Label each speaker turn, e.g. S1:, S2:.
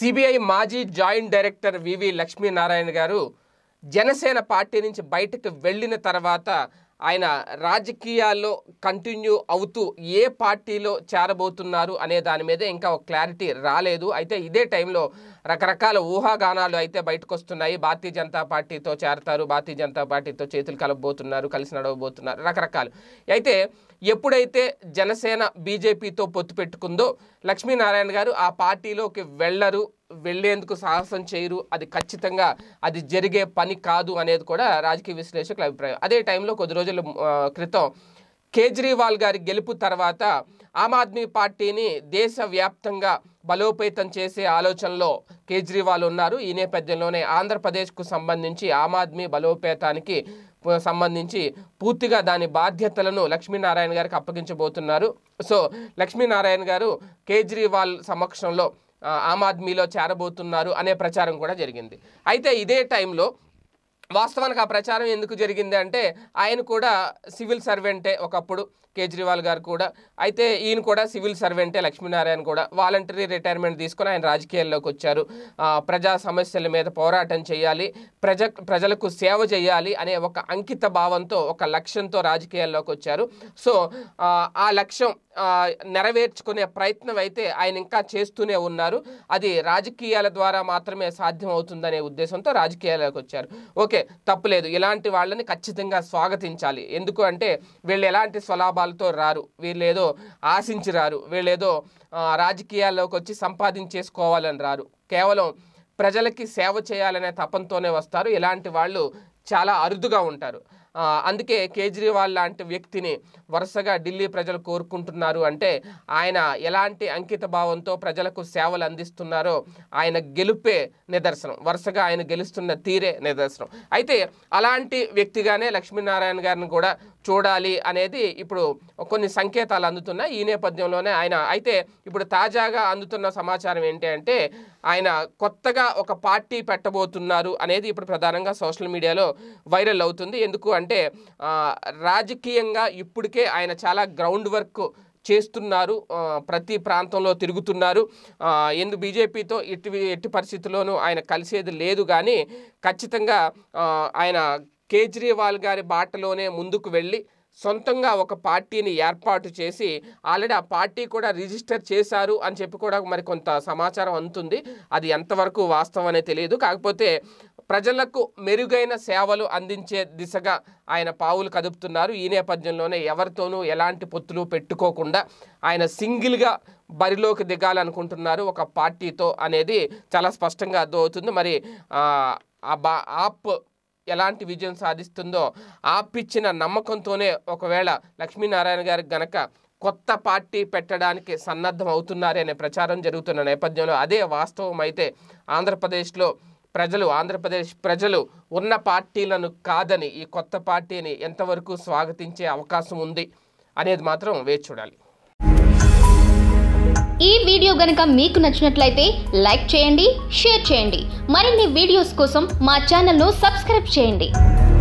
S1: CBI మాజీ joint director వివి లక్ష్మీనారాయణ గారు Janasena party నుంచి బయటకు వెళ్ళిన తర్వాత ఆయన రాజకీయాల్లో కంటిన్యూ అవుతూ ఏ పార్టీలో చేరబోతున్నారు అనే దాని మీద ఇంకా ఒక క్లారిటీ రాలేదు అయితే ఇదే టైంలో రకరకాల ఊహాగానాలు అయితే బయటకు వస్తున్నాయి భారతీయ జనతా పార్టీతో చేరతారు భారతీయ జనతా పార్టీతో చేతులు కలపబోతున్నారు కలిసి నడవబోతున్నారు రకరకాలు అయితే ఎప్పుడైతే జనసేన బీజేపీతో పొత్తు పెట్టుకుందో లక్ష్మీనారాయణ గారు ఆ పార్టీలోకి వెళ్ళరు వెళ్లేందుకు సాహసం చేయరు అది ఖచ్చితంగా అది జరిగే పని కాదు అనేది కూడా రాజకీయ విశ్లేషకుల అభిప్రాయం అదే టైంలో కొద్ది రోజుల ఆ, క్రితం కేజ్రీవాల్ గారి గెలుపు తర్వాత ఆమ్ ఆద్మీ పార్టీని దేశవ్యాప్తంగా బలోపేతం చేసే ఆలోచనలో కేజ్రీవాల్ ఉన్నారు ఈ నేపథ్యంలోనే ఆంధ్రప్రదేశ్కు సంబంధించి ఆమ్ ఆద్మీ బలోపేతానికి ప- సంబంధించి పూర్తిగా దాని బాధ్యతలను లక్ష్మీనారాయణ గారికి అప్పగించబోతున్నారు సో లక్ష్మీనారాయణ గారు కేజ్రీవాల్ సమక్షంలో ఆ, ఆమ్ ఆద్మీలో చేరబోతున్నారు అనే ప్రచారం కూడా జరిగింది అయితే ఇదే టైంలో వాస్తవానికి ఆ ప్రచారం ఎందుకు జరిగింది అంటే ఆయన కూడా సివిల్ సర్వెంటే ఒకప్పుడు కేజ్రీవాల్ గారు కూడా అయితే ఈయన కూడా సివిల్ సర్వెంటే లక్ష్మీనారాయణ కూడా వాలంటరీ రిటైర్మెంట్ తీసుకొని ఆయన రాజకీయాల్లోకి వచ్చారు ఆ, ప్రజా సమస్యల మీద పోరాటం చేయాలి ప్రజ ప్రజలకు సేవ చేయాలి అనే ఒక అంకిత భావంతో ఒక లక్ష్యంతో రాజకీయాల్లోకి వచ్చారు సో ఆ, ఆ లక్ష్యం ఆ, నెరవేర్చుకునే ప్రయత్నం అయితే ఆయన ఇంకా చేస్తూనే ఉన్నారు అది రాజకీయాల ద్వారా మాత్రమే సాధ్యం అవుతుందనే ఉద్దేశంతో రాజకీయాలకు వచ్చారు ఓకే తప్పులేదు ఇలాంటి వాళ్ళని ఖచ్చితంగా స్వాగతించాలి ఎందుకు అంటే వీళ్ళు ఎలాంటి స్వలాభాలతో రారు వీళ్ళు ఏదో ఆశించి రారు వీళ్ళు ఏదో ఆ, రాజకీయాల్లోకి వచ్చి సంపాదించేసుకోవాలని రారు కేవలం ప్రజలకి సేవ చేయాలనే తపంతోనే వస్తారు ఇలాంటి వాళ్ళు చాలా అరుదుగా ఉంటారు ఆ, అందుకే కేజ్రీవాల్ లాంటి వ్యక్తిని వరుసగా ఢిల్లీ ప్రజలు కోరుకుంటున్నారు అంటే ఆయన ఎలాంటి అంకిత భావంతో ప్రజలకు సేవలు అందిస్తున్నారో ఆయన గెలుపే నిదర్శనం వరుసగా ఆయన గెలుస్తున్న తీరే నిదర్శనం అయితే అలాంటి వ్యక్తిగానే లక్ష్మీనారాయణ గారిని కూడా చూడాలి అనేది ఇప్పుడు కొన్ని సంకేతాలు అందుతున్నాయి ఈ నేపథ్యంలోనే ఆయన అయితే ఇప్పుడు తాజాగా అందుతున్న సమాచారం ఏంటి అంటే ఆయన కొత్తగా ఒక పార్టీ పెట్టబోతున్నారు అనేది ఇప్పుడు ప్రధానంగా సోషల్ మీడియాలో వైరల్ అవుతుంది ఎందుకు అంటే ఆ, రాజకీయంగా ఇప్పటికే ఆయన చాలా గ్రౌండ్ వర్క్ చేస్తున్నారు ఆ, ప్రతి ప్రాంతంలో తిరుగుతున్నారు ఆ, ఎందు బీజేపీతో ఎట్టి ఎట్టి పరిస్థితుల్లోనూ ఆయన కలిసేది లేదు కానీ ఖచ్చితంగా ఆ, ఆయన కేజ్రీవాల్ గారి బాటలోనే ముందుకు వెళ్ళి సొంతంగా ఒక పార్టీని ఏర్పాటు చేసి ఆల్రెడీ ఆ పార్టీ కూడా రిజిస్టర్ చేశారు అని చెప్పి కూడా మరి కొంత సమాచారం అందుతుంది అది ఎంతవరకు వాస్తవం అనేది తెలియదు కాకపోతే ప్రజలకు మెరుగైన సేవలు అందించే దిశగా ఆయన పావులు కదుపుతున్నారు ఈ నేపథ్యంలోనే ఎవరితోనూ ఎలాంటి పొత్తులు పెట్టుకోకుండా ఆయన సింగిల్గా బరిలోకి దిగాలనుకుంటున్నారు ఒక పార్టీతో అనేది చాలా స్పష్టంగా అర్థమవుతుంది మరి ఆ, ఆ బా ఆప్ ఎలాంటి విజయం సాధిస్తుందో ఆపిచ్చిన నమ్మకంతోనే ఒకవేళ లక్ష్మీనారాయణ గారికి గనక కొత్త పార్టీ పెట్టడానికి సన్నద్ధం అవుతున్నారే అనే ప్రచారం జరుగుతున్న నేపథ్యంలో అదే వాస్తవం అయితే ఆంధ్రప్రదేశ్లో ప్రజలు ఆంధ్రప్రదేశ్ ప్రజలు ఉన్న పార్టీలను కాదని ఈ కొత్త పార్టీని ఎంతవరకు స్వాగతించే అవకాశం ఉంది అనేది మాత్రం వేచి చూడాలి
S2: ఈ వీడియో గనుక మీకు నచ్చినట్లయితే లైక్ చేయండి షేర్ చేయండి మరిన్ని వీడియోస్ కోసం మా ఛానల్ను సబ్స్క్రైబ్ చేయండి